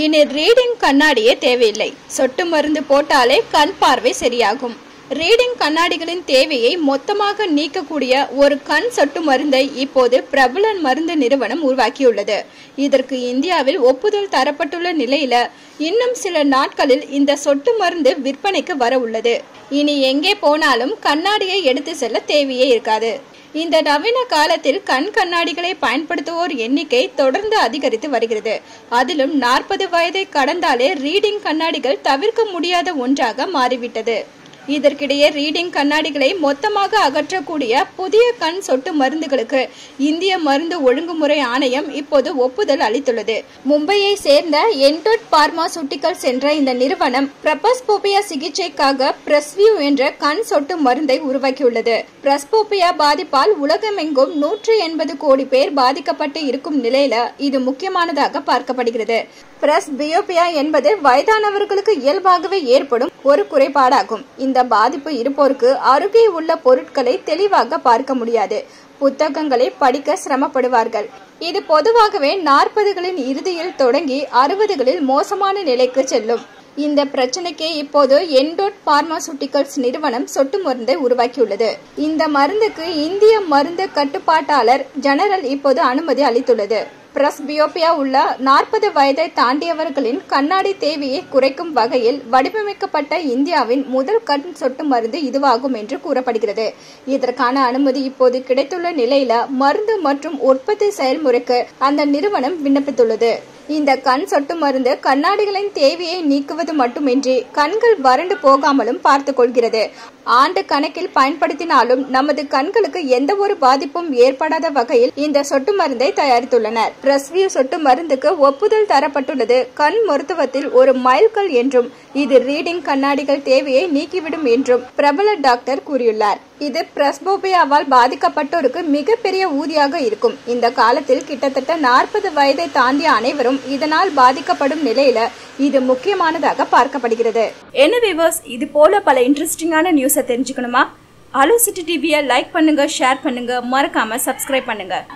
இனி ரீடிங் கண்ணாடியே தேவையில்லை சொட்டு மருந்து போட்டாலே கண் பார்வை சரியாகும் ரீடிங் கண்ணாடிகளின் தேவையை மொத்தமாக நீக்கக்கூடிய ஒரு கண் சொட்டு மருந்தை இப்போது பிரபலன் மருந்து நிறுவனம் உருவாக்கியுள்ளது இதற்கு இந்தியாவில் ஒப்புதல் தரப்பட்டுள்ள நிலையில இன்னும் சில நாட்களில் இந்த சொட்டு மருந்து விற்பனைக்கு வர உள்ளது இனி எங்கே போனாலும் கண்ணாடியை எடுத்து செல்ல தேவையே இருக்காது இந்த நவீன காலத்தில் கண் கண்ணாடிகளை பயன்படுத்துவோர் எண்ணிக்கை தொடர்ந்து அதிகரித்து வருகிறது அதிலும் நாற்பது வயதை கடந்தாலே ரீடிங் கண்ணாடிகள் தவிர்க்க முடியாத ஒன்றாக மாறிவிட்டது இதற்கிடையே ரீடிங் கண்ணாடிகளை மொத்தமாக அகற்றக்கூடிய புதிய கண் சொட்டு மருந்துகளுக்கு இந்திய மருந்து ஒழுங்குமுறை ஆணையம் இப்போது ஒப்புதல் அளித்துள்ளது மும்பையை சேர்ந்த என்டோட் பார்மாசூட்டிகல்ஸ் என்ற இந்த நிறுவனம் பிரபஸ்போபியா சிகிச்சைக்காக பிரஸ்வியூ என்ற கண் சொட்டு மருந்தை உருவாக்கியுள்ளது பிரஸ்போபியா பாதிப்பால் உலகமெங்கும் நூற்று எண்பது கோடி பேர் பாதிக்கப்பட்டு இருக்கும் நிலையில இது முக்கியமானதாக பார்க்கப்படுகிறது பிரஸ் பியோபியா என்பது வயதானவர்களுக்கு இயல்பாகவே ஏற்படும் ஒரு குறைபாடாகும் இந்த பாதிப்பு இருப்போருக்கு அருகே உள்ள பொருட்களை தெளிவாக பார்க்க முடியாது புத்தகங்களை படிக்க சிரமப்படுவார்கள் இது பொதுவாகவே நாற்பதுகளின் இறுதியில் தொடங்கி அறுபதுகளில் மோசமான நிலைக்கு செல்லும் இந்த பிரச்சனைக்கு இப்போது என்டோட் பார்மாசூட்டிகல்ஸ் நிறுவனம் சொட்டு மருந்தை உருவாக்கியுள்ளது இந்த மருந்துக்கு இந்திய மருந்து கட்டுப்பாட்டாளர் ஜெனரல் இப்போது அனுமதி அளித்துள்ளது பிரஸ்பியோபியா உள்ள நாற்பது வயதை தாண்டியவர்களின் கண்ணாடி தேவையை குறைக்கும் வகையில் வடிவமைக்கப்பட்ட இந்தியாவின் முதல் கண் சொட்டு மருந்து இதுவாகும் என்று கூறப்படுகிறது இதற்கான அனுமதி இப்போது கிடைத்துள்ள நிலையில மருந்து மற்றும் உற்பத்தி செயல்முறைக்கு அந்த நிறுவனம் விண்ணப்பித்துள்ளது இந்த கண் சொட்டு மருந்து கண்ணாடிகளின் தேவையை நீக்குவது மட்டுமின்றி கண்கள் வறண்டு போகாமலும் பார்த்துக் கொள்கிறது ஆண்டு கணக்கில் பயன்படுத்தினாலும் நமது கண்களுக்கு எந்த ஒரு பாதிப்பும் ஏற்படாத வகையில் இந்த சொட்டு மருந்தை தயாரித்துள்ளனர் பிரஸ்வியூ சொட்டு மருந்துக்கு ஒப்புதல் தரப்பட்டுள்ளது கண் மருத்துவத்தில் ஒரு மைல்கல் என்றும் இது ரீடிங் கண்ணாடிகள் தேவையை நீக்கிவிடும் என்றும் பிரபல டாக்டர் கூறியுள்ளார் இது பிரஸ்போபியாவால் பாதிக்கப்பட்டோருக்கு மிகப்பெரிய ஊதியாக இருக்கும் இந்த காலத்தில் கிட்டத்தட்ட நாற்பது வயதை தாண்டிய அனைவரும் இதனால் பாதிக்கப்படும் நிலையில இது முக்கியமானதாக பார்க்கப்படுகிறது என்ன விவர்ஸ் இது போல பல இன்ட்ரெஸ்டிங்கான நியூஸை தெரிஞ்சுக்கணுமா அலோ சிட்டி டிவியை லைக் பண்ணுங்க ஷேர் பண்ணுங்க மறக்காம சப்ஸ்கிரைப் பண்ணுங்க